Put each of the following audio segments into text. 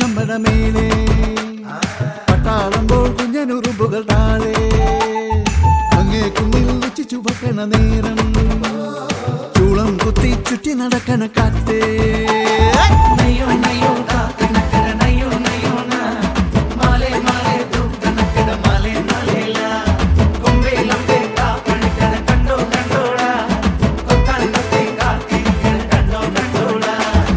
നമ്മുടെ മേലെ പട്ടാളമ്പോൾ കുഞ്ഞനുറുമ്പുകൾ താഴെ അങ്ങേ കുന്നിൽ വെച്ച് ചുവക്കണ നേരം ചൂളം കുത്തി ചുറ്റി നടക്കണ കാറ്റേ നയ്യോ നയ്യോ ദാ കണക്കട നയ്യോ നയ്യോ നാ മാലേ മാലേ ദൂ കണക്കട മാലേ മാലേല കൊമ്പേലൊക്കെ കാ പണിക്കട കണ്ടോ കണ്ടോടാ കൊക്കാലത്തെ കാത്തിരിക്കണ കണ്ടോ കണ്ടോടാ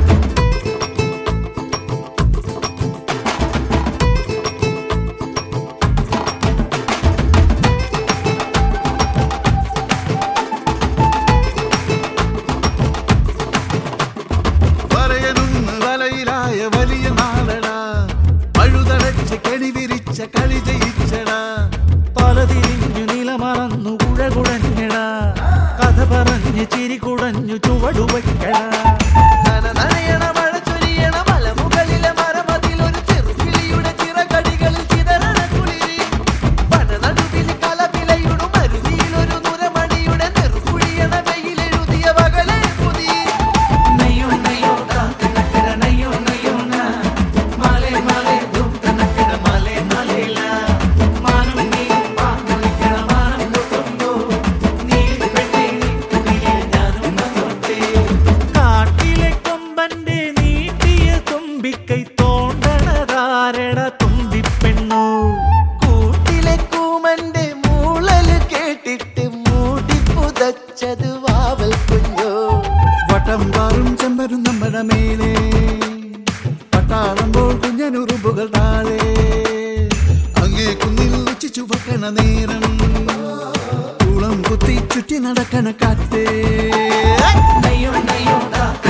വലയനുന്ന് വലയിലായ വലിയ നാളടാ പഴുതടച്ച കെടി വിരിച്ച കളി ജയിച്ചടാ പല തിരിഞ്ഞു നിലമറന്നു കുഴകുഴഞ്ഞടാ കഥ പറഞ്ഞ് ചിരി കുടഞ്ഞു ചുവടുവയ്ക്കടാ നനനനയണ മഴ ചൊരിയണ മലമുകളിലെ മരമതിലൊരു ചെറുകിളിയുടെ ചിറകടികളിൽ ചിതറണ കുളിരി വനനടുവിൽ കലപിലയുടെ മരുതിയിലൊരു നുരമണിയുടെ നെറുകുഴിയണ വെയിലെഴുതിയ പകലെ പുതി നയ്യോ നയ്യോ ദാ കണക്കട നയ്യോ നയ്യോ നാ മാലേ മാലേ ദൂ കണക്കട മാലേ മാലേല മാനം നീ പാങ്ങലിക്കണ മാനം കൊണ്ടോ നീ പെട്ടേ നീ കുടിയിൽ ഞാനും വന്നോട്ടെ കാട്ടിലെ കൊമ്പന്റെ നീട്ടിയ തുമ്പിക്കൈ തോണ്ടണതാരട തുമ്പിപ്പെണ്ണു കൂട്ടിലെ കൂമന്റെ മൂളല് കേട്ടിട്ട് മൂടി പുതച്ചത് വാവൽ കുഞ്ഞോ വട്ടം പാറും ചെമ്പരും നമ്മുടെ മേലെ പട്ടാളമ്പോൾ കുഞ്ഞനുറുമ്പുകൾ താഴെ അങ്ങേ കുന്നിൽ വെച്ച് ചുവക്കണ നേരം ചൂളം കുത്തി ചുറ്റി നടക്കണ കാറ്റേ നയ്യോ നയ്യോ ദാ